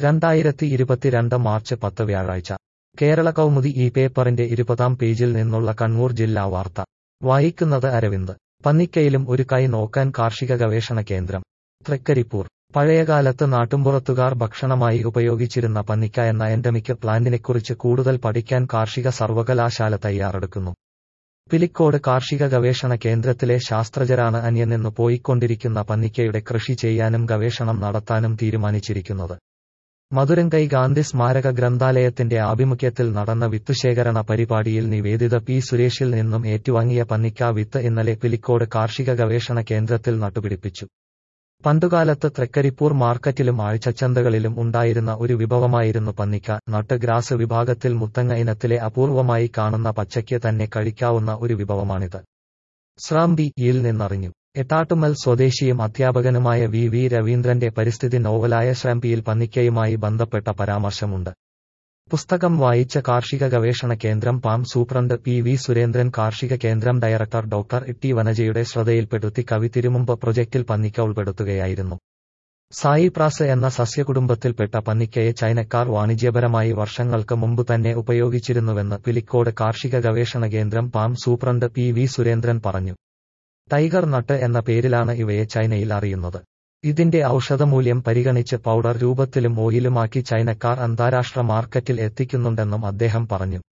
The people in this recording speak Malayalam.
രണ്ടായിരത്തി ഇരുപത്തിരണ്ട് മാർച്ച് പത്ത് വ്യാഴാഴ്ച കേരള കൗമുദി ഈ പേപ്പറിന്റെ ഇരുപതാം പേജിൽ നിന്നുള്ള കണ്ണൂർ ജില്ലാ വാർത്ത വായിക്കുന്നത് അരവിന്ദ് പന്നിക്കയിലും ഒരു കൈ നോക്കാൻ കാർഷിക ഗവേഷണ കേന്ദ്രം തൃക്കരിപ്പൂർ പഴയകാലത്ത് നാട്ടുമ്പുറത്തുകാർ ഭക്ഷണമായി ഉപയോഗിച്ചിരുന്ന പന്നിക്ക എന്ന എൻഡമിക് പ്ലാന്റിനെക്കുറിച്ച് കൂടുതൽ പഠിക്കാൻ കാർഷിക സർവകലാശാല തയ്യാറെടുക്കുന്നു പിലിക്കോട് കാർഷിക ഗവേഷണ കേന്ദ്രത്തിലെ ശാസ്ത്രജ്ഞരാണ് അന്യനിന്നു പോയിക്കൊണ്ടിരിക്കുന്ന പന്നിക്കയുടെ കൃഷി ചെയ്യാനും ഗവേഷണം നടത്താനും തീരുമാനിച്ചിരിക്കുന്നത് മധുരങ്കൈ ഗാന്ധി സ്മാരക ഗ്രന്ഥാലയത്തിന്റെ ആഭിമുഖ്യത്തിൽ നടന്ന വിത്തുശേഖരണ പരിപാടിയിൽ നിവേദിത പി സുരേഷിൽ നിന്നും ഏറ്റുവാങ്ങിയ പന്നിക്ക വിത്ത് ഇന്നലെ പിലിക്കോട് കാർഷിക ഗവേഷണ കേന്ദ്രത്തിൽ നട്ടുപിടിപ്പിച്ചു പണ്ടുകാലത്ത് തൃക്കരിപ്പൂർ മാർക്കറ്റിലും ആഴ്ചച്ചന്തകളിലും ഉണ്ടായിരുന്ന ഒരു വിഭവമായിരുന്നു പന്നിക്ക നട്ട് ഗ്രാസ് വിഭാഗത്തിൽ മുത്തങ്ങ ഇനത്തിലെ അപൂർവമായി കാണുന്ന പച്ചയ്ക്ക് തന്നെ കഴിക്കാവുന്ന ഒരു വിഭവമാണിത് സ്രാംബി യിൽ നിന്നറിഞ്ഞു എട്ടാട്ടുമൽ സ്വദേശിയും അധ്യാപകനുമായ വി വി രവീന്ദ്രന്റെ പരിസ്ഥിതി നോവലായ ശ്രാംപിയിൽ പന്നിക്കയുമായി ബന്ധപ്പെട്ട പരാമർശമുണ്ട് പുസ്തകം വായിച്ച കാർഷിക ഗവേഷണ കേന്ദ്രം palm superintendent P V Surendran കാർഷിക കേന്ദ്രം ഡയറക്ടർ ഡോക്ടർ ടി വനജയുടെ ശ്രദ്ധയിൽപ്പെടുത്തി കവി തിരുമുമ്പ് പ്രൊജക്റ്റിൽ പന്നിക്ക ഉൾപ്പെടുത്തുകയായിരുന്നു സായി പ്രാസ് എന്ന സസ്യകുടുംബത്തിൽപ്പെട്ട പന്നിക്കയെ ചൈനക്കാർ വാണിജ്യപരമായി വർഷങ്ങൾക്ക് മുമ്പ് തന്നെ ഉപയോഗിച്ചിരുന്നുവെന്ന് പിലിക്കോട് കാർഷിക ഗവേഷണ കേന്ദ്രം palm superintendent P V Surendran പറഞ്ഞു ടൈഗർ നട്ട് എന്ന പേരിലാണ് ഇവയെ ചൈനയിൽ അറിയുന്നത് ഇതിന്റെ ഔഷധമൂല്യം പരിഗണിച്ച് പൗഡർ രൂപത്തിലും ഓയിലുമാക്കി ചൈനക്കാർ അന്താരാഷ്ട്ര മാർക്കറ്റിൽ എത്തിക്കുന്നുണ്ടെന്നും അദ്ദേഹം പറഞ്ഞു